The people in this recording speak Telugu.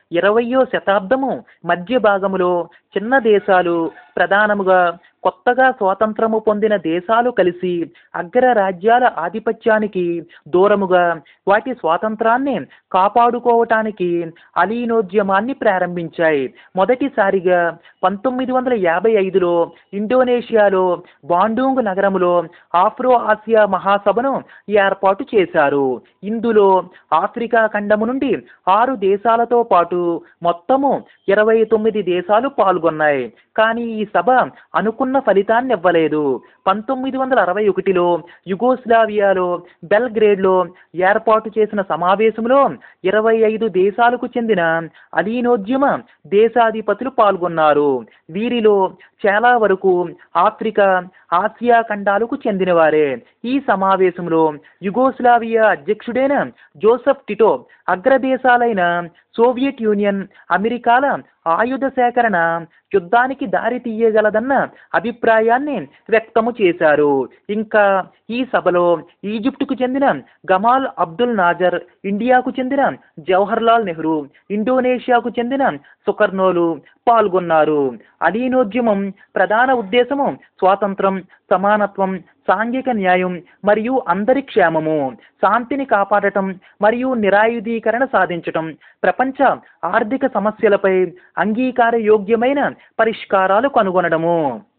ఇరవయో శతాబ్దము మధ్య భాగములో చిన్న దేశాలు ప్రధానముగా కొత్తగా స్వాతంత్రము పొందిన దేశాలు కలిసి అగ్రరాజ్యాల ఆధిపత్యానికి దూరముగా వాటి స్వాతంత్రాన్ని కాపాడుకోవటానికి అలీనోద్యమాన్ని ప్రారంభించాయి మొదటిసారిగా పంతొమ్మిది వందల యాభై ఐదులో ఇండోనేషియాలో బాండూంగ్ నగరములో ఆఫ్రో ఆసియా మహాసభను ఏర్పాటు చేశారు ఇందులో ఆఫ్రికా ఖండము నుండి ఆరు దేశాలతో పాటు మొత్తము ఇరవై తొమ్మిది దేశాలు పాల్గొన్నాయి కానీ ఈ సభ అనుకున్న ఫలితాన్ని ఇవ్వలేదు పంతొమ్మిది వందల అరవై ఒకటిలో యుగోస్లావియాలో బెల్గ్రేడ్లో ఏర్పాటు చేసిన సమావేశంలో ఇరవై ఐదు దేశాలకు చెందిన అలీనోద్యమ దేశాధిపతులు పాల్గొన్నారు వీరిలో చాలా వరకు ఆఫ్రికా ఆసియా ఖండాలకు చెందినవారే ఈ సమావేశంలో యుగోస్లావియా అధ్యక్షుడైన జోసెఫ్ టిటో అగ్రదేశాలైన సోవియట్ యూనియన్ అమెరికాల ఆయుధ సేకరణ యుద్ధానికి దారి తీయగలదన్న అభిప్రాయాన్ని వ్యక్తము చేశారు ఇంకా ఈ సభలో ఈజిప్టుకు చెందిన గమాల్ అబ్దుల్ నాజర్ ఇండియాకు చెందిన జవహర్లాల్ నెహ్రూ ఇండోనేషియాకు చెందిన సుకర్నోలు పాల్గొన్నారు అలీనోద్యమం ప్రధాన ఉద్దేశము స్వాతంత్రం సమానత్వం సాంఘిక న్యాయం మరియు అందరి క్షేమము శాంతిని కాపాడటం మరియు నిరాయుధీకరణ సాధించటం ప్రపంచ ఆర్థిక సమస్యలపై అంగీకార యోగ్యమైన పరిష్కారాలు కనుగొనడము